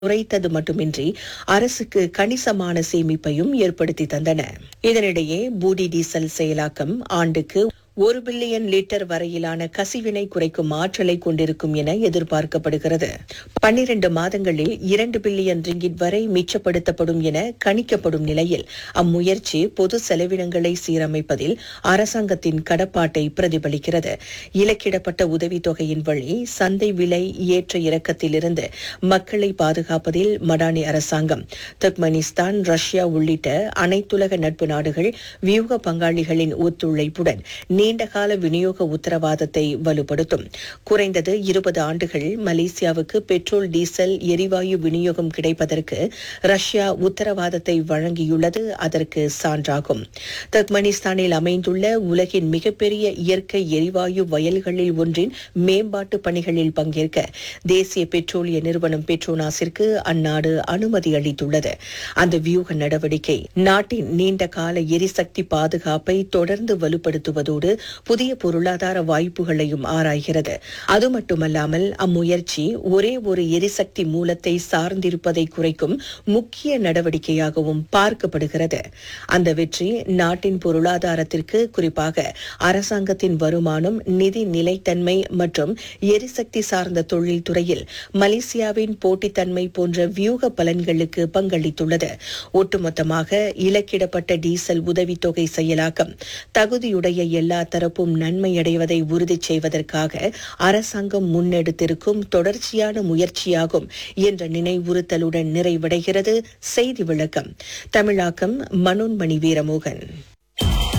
குறைத்தது மட்டுமின்றி அரசுக்கு கணிசமான சேமிப்பையும் ஏற்படுத்தி தந்தன இதனிடையே பூடி டீசல் செயலாக்கம் ஆண்டுக்கு ஒரு பில்லியன் லிட்டர் வரையிலான கசிவினை குறைக்கும் ஆற்றலை கொண்டிருக்கும் என எதிர்பார்க்கப்படுகிறது பன்னிரண்டு மாதங்களில் இரண்டு பில்லியன் ரிங்கிட் வரை மிச்சப்படுத்தப்படும் என கணிக்கப்படும் நிலையில் அம்முயற்சி பொது செலவினங்களை சீரமைப்பதில் அரசாங்கத்தின் கடப்பாட்டை பிரதிபலிக்கிறது இலக்கிடப்பட்ட உதவித்தொகையின் வழி சந்தை விலை ஏற்ற இறக்கத்திலிருந்து மக்களை பாதுகாப்பதில் மடானி அரசாங்கம் துர்க்மெனிஸ்தான் ரஷ்யா உள்ளிட்ட அனைத்துலக நட்பு நாடுகள் வியூக பங்காளிகளின் ஒத்துழைப்புடன் நீண்டகால விநியோக உத்தரவாதத்தை வலுப்படுத்தும் குறைந்தது இருபது ஆண்டுகள் மலேசியாவுக்கு பெட்ரோல் டீசல் எரிவாயு விநியோகம் கிடைப்பதற்கு ரஷ்யா உத்தரவாதத்தை வழங்கியுள்ளது அதற்கு சான்றாகும் துர்க்மெனிஸ்தானில் அமைந்துள்ள உலகின் மிகப்பெரிய இயற்கை எரிவாயு வயல்களில் ஒன்றின் மேம்பாட்டு பணிகளில் பங்கேற்க தேசிய பெட்ரோலிய நிறுவனம் பெட்ரோனாஸிற்கு அந்நாடு அனுமதி அளித்துள்ளது அந்த வியூக நடவடிக்கை நாட்டின் நீண்ட கால எரிசக்தி பாதுகாப்பை தொடர்ந்து வலுப்படுத்துவதோடு புதிய பொருளாதார வாய்ப்புகளையும் ஆராய்கிறது அது மட்டுமல்லாமல் அம்முயற்சி ஒரே ஒரு எரிசக்தி மூலத்தை சார்ந்திருப்பதை குறைக்கும் முக்கிய நடவடிக்கையாகவும் பார்க்கப்படுகிறது அந்த வெற்றி நாட்டின் பொருளாதாரத்திற்கு குறிப்பாக அரசாங்கத்தின் வருமானம் நிதி நிலைத்தன்மை மற்றும் எரிசக்தி சார்ந்த தொழில்துறையில் மலேசியாவின் போட்டித்தன்மை போன்ற வியூக பலன்களுக்கு பங்களித்துள்ளது ஒட்டுமொத்தமாக இலக்கிடப்பட்ட டீசல் உதவித்தொகை செயலாக்கம் தகுதியுடைய எல்லா தரப்பும் நன்மையடைவதை உறுதி செய்வதற்காக அரசாங்கம் முன்னெடுத்திருக்கும் தொடர்ச்சியான முயற்சியாகும் என்ற நினைவுறுத்தலுடன் நிறைவடைகிறது செய்தி விளக்கம் தமிழாக்கம் மனோன்மணி வீரமோகன்